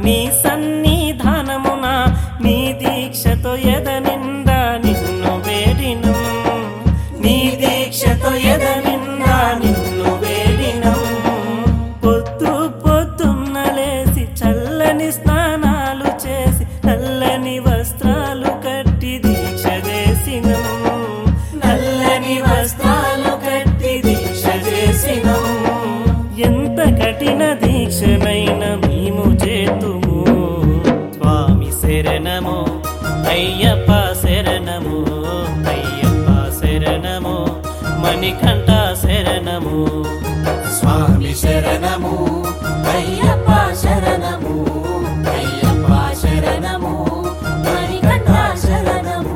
నీ సన్నిధానమున నీ దీక్షతో ఎద నిండా నిన్ను వేడినం నీ దీక్షతో ఎద నిండా నిన్ను వేడినం పొద్దు పొద్దున్న లేసి చల్లని స్నానాలు చేసి నల్లని వస్త్రాలు కట్టి దీక్ష చేసినం నల్లని వస్త్రాలు కట్టి దీక్ష చేసినం ఎంత కఠిన దీక్షనైన మేము చేతుము స్వామి శరణము అయ్యప్ప శరణము అయ్యప్ప శరణము మణికంఠ శరణము స్వామి శరణము అయ్యప్ప శరణము అయ్యప్ప శరణము మణికంఠ శరణము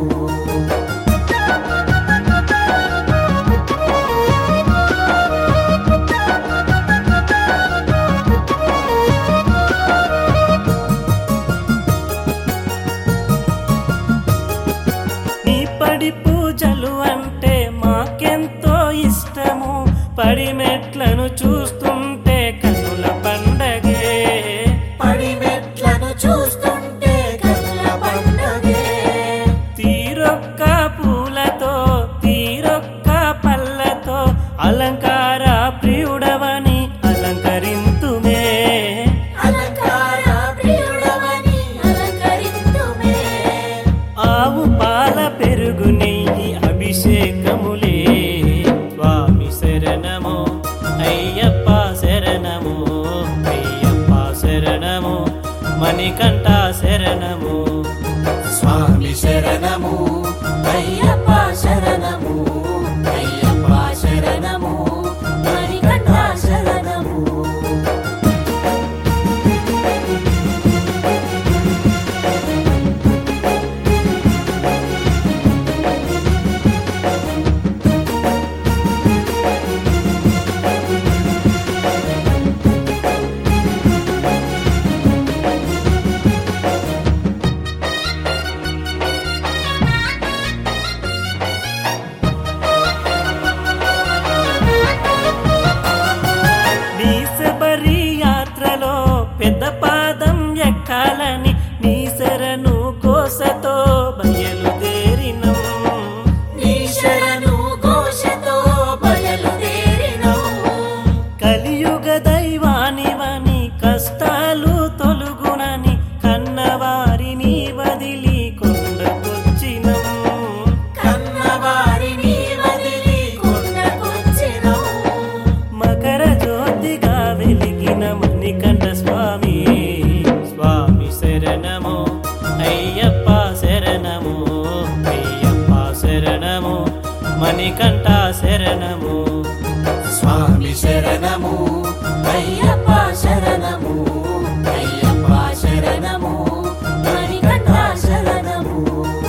నీ పడి పూజలు అంటే మాకెంతో ఇష్టము పడి మెట్లను చూస్తుంటే కనుల పండగే పడి మెట్లను చూస్తుంటే కళ్ళ పండగే తీరొక్క పూలతో తీరొక్క పళ్ళతో అలంకార ప్రియుడవని అలంకరింతుమే అలంకార ప్రియుడవని అలంకరింతుమే ఆవు పాల పెరుగు నెయ్యి అభిషేకములే స్వామి శరణము అయ్యప్ప శరణము అయ్యప్ప శరణము మణికంఠ శరణము స్వామి శరణము అయ్యప్ప శరణము అయ్యప్ప శరణము మణికంఠ శరణము నీ శబరి యాత్రలో పెద్ద పాదం ఎక్కాలని నీ శరణు కోసతో బయలుదేరినం నీ శరణు ఘోషతో బయలుదేరినము కలియుగ దైవానివని కష్టాలు తొలుగునని కన్నవారిని వదిలి కొండకొచ్చినం కన్నవారిని వదిలి కొండకొచ్చినము మకర జ్యోతిగా వెలిగిన మణికంఠ స్వామి స్వామి శరణము అయ్యప్ప శరణము అయ్యప్ప శరణము మణికంఠ శరణము స్వామి శరణము అయ్యప్ప శరణము అయ్యప్ప శరణము మణికంఠ శరణము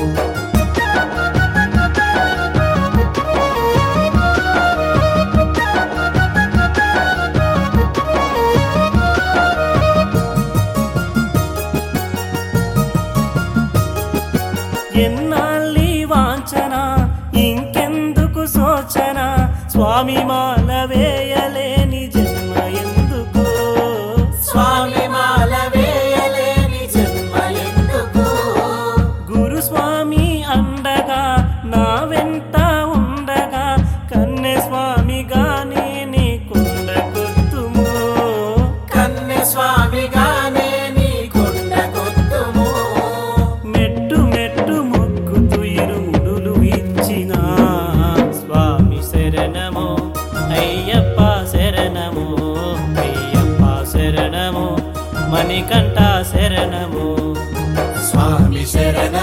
ఎన్నాళ్ళి వాంఛన ఇంకెందుకు శోచన స్వామి మాల వేయలేని జన్మ ఎందుకు స్వామి మాల వేయలేని జన్మ ఎందుకు గురు స్వామి అండగా నా వెంట ఉండగా కన్నె స్వామిగా నేని కొండకొత్తుము కన్నె స్వామిగానే నీ కొండకొత్తుము మెట్టు మెట్టు మొక్కుతూ ఇరుముడులు ఇచ్చిన స్వామి శరణము అయ్యప్ప శరణము అయ్యప్ప శరణము మణికంఠ శరణము స్వామి శరణ